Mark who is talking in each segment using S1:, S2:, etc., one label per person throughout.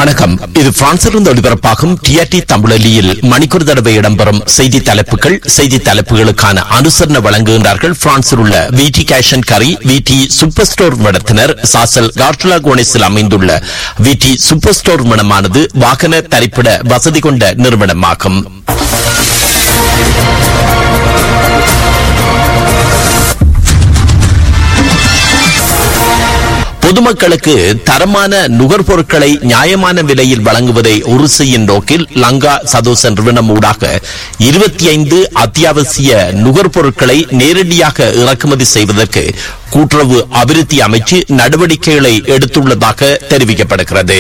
S1: வணக்கம் இது பிரான்சிலிருந்து ஒளிபரப்பாகும் டிஆர்டி தமிழொலியில் மணிக்கூர் தடவை இடம்பெறும் செய்தி தலைப்புகள் செய்தி தலைப்புகளுக்கான அனுசரணை வழங்குகின்றார்கள் பிரான்சில் உள்ள விடி கேஷன் கரி விடி சூப்பர் ஸ்டோர் நடத்தினர் சாசல் கார்டுலா கோனிஸில் அமைந்துள்ள விடி சூப்பர் ஸ்டோர் மனமானது வாகன தரிப்பிட வசதி கொண்ட நிறுவனமாகும் பொதுமக்களுக்கு தரமான நுகர்பொருட்களை நியாயமான விலையில் வழங்குவதை உறுதி செய்யும் நோக்கில் லங்கா சதோச நிறுவனம் ஊடாக இருபத்தி ஐந்து அத்தியாவசிய நுகர்பொருட்களை நேரடியாக இறக்குமதி செய்வதற்கு கூட்டுறவு அபிவிருத்தி அமைச்சு நடவடிக்கைகளை எடுத்துள்ளதாக தெரிவிக்கப்படுகிறது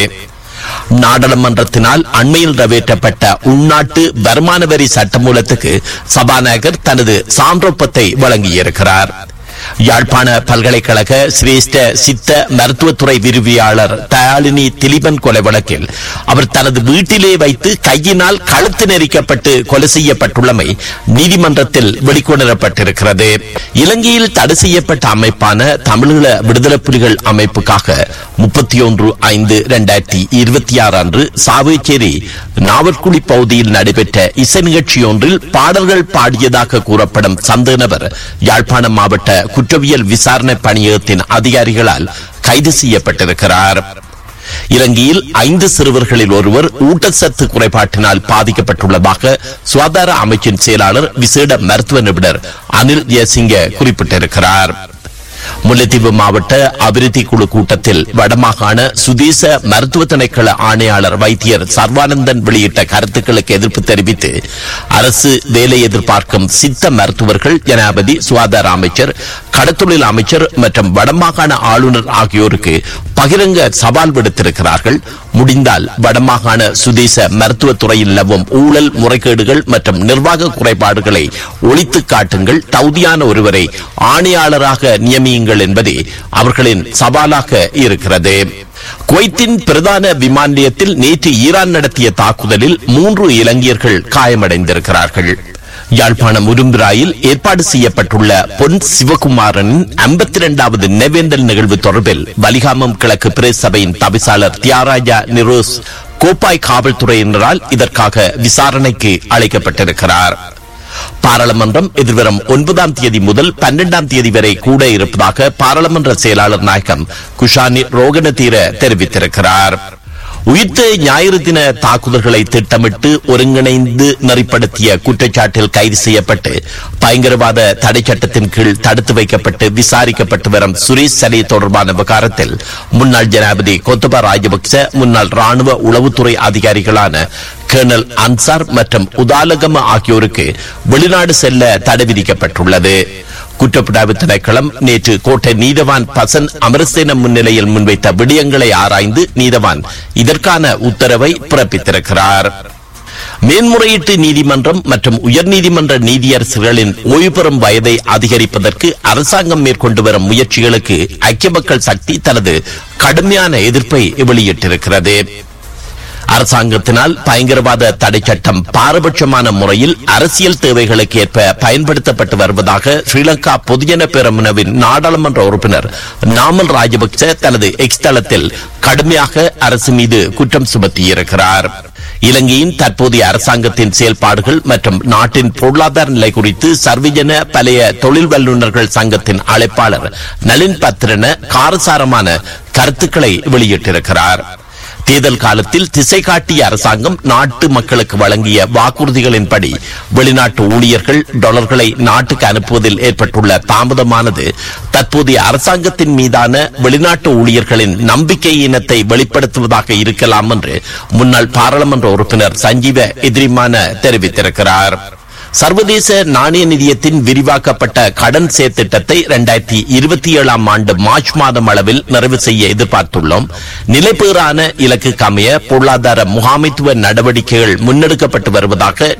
S1: நாடாளுமன்றத்தினால் அண்மையில் நிறைவேற்றப்பட்ட உள்நாட்டு வருமான வரி சட்டமூலத்துக்கு சபாநாயகர் தனது சான்றொப்பத்தை வழங்கியிருக்கிறார் யாழ்ப்பாண பல்கலைக்கழக சிரேஷ்ட சித்த மருத்துவத்துறை விரிவியாளர் தயாளினி திலீபன் கொலை வழக்கில் அவர் தனது வீட்டிலே வைத்து கையினால் கழுத்து நெரிக்கப்பட்டு கொலை செய்யப்பட்டுள்ளமை நீதிமன்றத்தில் வெளிக்கொணரப்பட்டிருக்கிறது இலங்கையில் தடை செய்யப்பட்ட அமைப்பான தமிழீழ விடுதலை புலிகள் அமைப்புக்காக முப்பத்தி ஒன்று ஐந்து இரண்டாயிரத்தி இருபத்தி ஆறு அன்று சாவேச்சேரி நாவற்குழி பகுதியில் நடைபெற்ற இசை நிகழ்ச்சி ஒன்றில் பாடல்கள் பாடியதாக கூறப்படும் சந்தேக நபர் யாழ்ப்பாணம் மாவட்ட குற்றவியல் விசாரணை பணியகத்தின் அதிகாரிகளால் கைது செய்யப்பட்டிருக்கிறார் இலங்கையில் ஐந்து சிறுவர்களில் ஒருவர் ஊட்டச்சத்து குறைபாட்டினால் பாதிக்கப்பட்டுள்ளதாக சுகாதார அமைச்சின் செயலாளர் விசேட மருத்துவ நிபுணர் அனில் ஜெயசிங்க குறிப்பிட்டிருக்கிறார் முல்லைத்தீவு மாவட்ட அபிவிருத்தி குழு கூட்டத்தில் வடமாகாண சுதேச மருத்துவ திணைக்கள ஆணையாளர் வைத்தியர் சர்வானந்தன் வெளியிட்ட கருத்துக்களுக்கு எதிர்ப்பு தெரிவித்து அரசு வேலை எதிர்பார்க்கும் சித்த மருத்துவர்கள் ஜனாபதி சுகாதார அமைச்சர் கடத்தொழில் அமைச்சர் மற்றும் வடமாகாண ஆளுநர் ஆகியோருக்கு பகிரங்க சவால் விடுத்திருக்கிறார்கள் முடிந்தால் வடமாகாண சுதேச மருத்துவத் துறையில் நிலவும் ஊழல் முறைகேடுகள் மற்றும் நிர்வாக குறைபாடுகளை ஒழித்து காட்டுங்கள் தகுதியான ஒருவரை ஆணையாளராக நியமியுங்கள் என்பதே அவர்களின் சவாலாக இருக்கிறது குவைத்தின் பிரதான விமான நிலையத்தில் நேற்று ஈரான் நடத்திய தாக்குதலில் மூன்று இலங்கையர்கள் காயமடைந்திருக்கிறார்கள் யாழ்ப்பாணம் உரும்பிராயில் ஏற்பாடு செய்யப்பட்டுள்ள பொன் சிவகுமாரனின் ஐம்பத்தி இரண்டாவது நினைவேந்தல் நிகழ்வு தொடர்பில் வலிகாமம் கிழக்கு பிரேஸ் சபையின் தவிசாளர் தியாராஜா நிரோஸ் கோப்பாய் காவல்துறையினரால் இதற்காக விசாரணைக்கு அழைக்கப்பட்டிருக்கிறார் பாராளுமன்றம் எதிர்வரும் ஒன்பதாம் தேதி முதல் பன்னெண்டாம் தேதி வரை கூட இருப்பதாக பாராளுமன்ற செயலாளர் நாயகம் குஷானி ரோகணதீர தெரிவித்திருக்கிறார் உயிர்த்த ஞாயிறு தின தாக்குதல்களை திட்டமிட்டு ஒருங்கிணைந்து நெறிப்படுத்திய குற்றச்சாட்டில் கைது செய்யப்பட்டு பயங்கரவாத தடை சட்டத்தின் கீழ் தடுத்து வைக்கப்பட்டு விசாரிக்கப்பட்டு வரும் சுரேஷ் சலே தொடர்பான விவகாரத்தில் முன்னாள் ஜனாதிபதி கோத்தபா ராஜபக்ச முன்னாள் ராணுவ உளவுத்துறை அதிகாரிகளான கர்னல் அன்சார் மற்றும் உதாலகம ஆகியோருக்கு வெளிநாடு செல்ல தடை விதிக்கப்பட்டுள்ளது குற்றப்புலனாய்வு திணைக்களம் நேற்று கோட்டை நீதவான் பசன் அமரசேன முன்னிலையில் முன்வைத்த விடயங்களை ஆராய்ந்து நீதவான் இதற்கான உத்தரவை பிறப்பித்திருக்கிறார் மேன்முறையீட்டு நீதிமன்றம் மற்றும் உயர்நீதிமன்ற நீதியரசர்களின் ஓய்வு பெறும் வயதை அதிகரிப்பதற்கு அரசாங்கம் மேற்கொண்டு வரும் முயற்சிகளுக்கு ஐக்கிய மக்கள் சக்தி தனது கடுமையான எதிர்ப்பை வெளியிட்டிருக்கிறது அரசாங்கத்தினால் பயங்கரவாத தடை சட்டம் பாரபட்சமான முறையில் அரசியல் தேவைகளுக்கு ஏற்ப பயன்படுத்தப்பட்டு வருவதாக ஸ்ரீலங்கா பொதுஜன பெரமுனவின் நாடாளுமன்ற உறுப்பினர் நாமல் ராஜபக்ச தனது எக்ஸ் தளத்தில் கடுமையாக அரசு மீது குற்றம் சுமத்தியிருக்கிறார் இலங்கையின் தற்போதைய அரசாங்கத்தின் செயல்பாடுகள் மற்றும் நாட்டின் பொருளாதார நிலை குறித்து சர்வஜன பழைய தொழில் வல்லுநர்கள் சங்கத்தின் அழைப்பாளர் நளின் பத்திரன காரசாரமான கருத்துக்களை வெளியிட்டிருக்கிறார் தேர்தல் காலத்தில் திசை காட்டிய அரசாங்கம் நாட்டு மக்களுக்கு வழங்கிய வாக்குறுதிகளின்படி வெளிநாட்டு ஊழியர்கள் டாலர்களை நாட்டுக்கு அனுப்புவதில் ஏற்பட்டுள்ள தாமதமானது தற்போதைய அரசாங்கத்தின் மீதான வெளிநாட்டு ஊழியர்களின் நம்பிக்கையினத்தை வெளிப்படுத்துவதாக இருக்கலாம் என்று முன்னாள் பாராளுமன்ற உறுப்பினர் சஞ்சீவ எதிரிமான தெரிவித்திருக்கிறார் சர்வதேச நாணய நிதியத்தின் விரிவாக்கப்பட்ட கடன் செயற்திட்டத்தை இரண்டாயிரத்தி இருபத்தி ஏழாம் ஆண்டு மார்ச் மாதம் அளவில் நிறைவு செய்ய எதிர்பார்த்துள்ளோம் நிலைபேறான இலக்குக்கு அமைய பொருளாதார முகாமைத்துவ நடவடிக்கைகள் முன்னெடுக்கப்பட்டு வருவதாக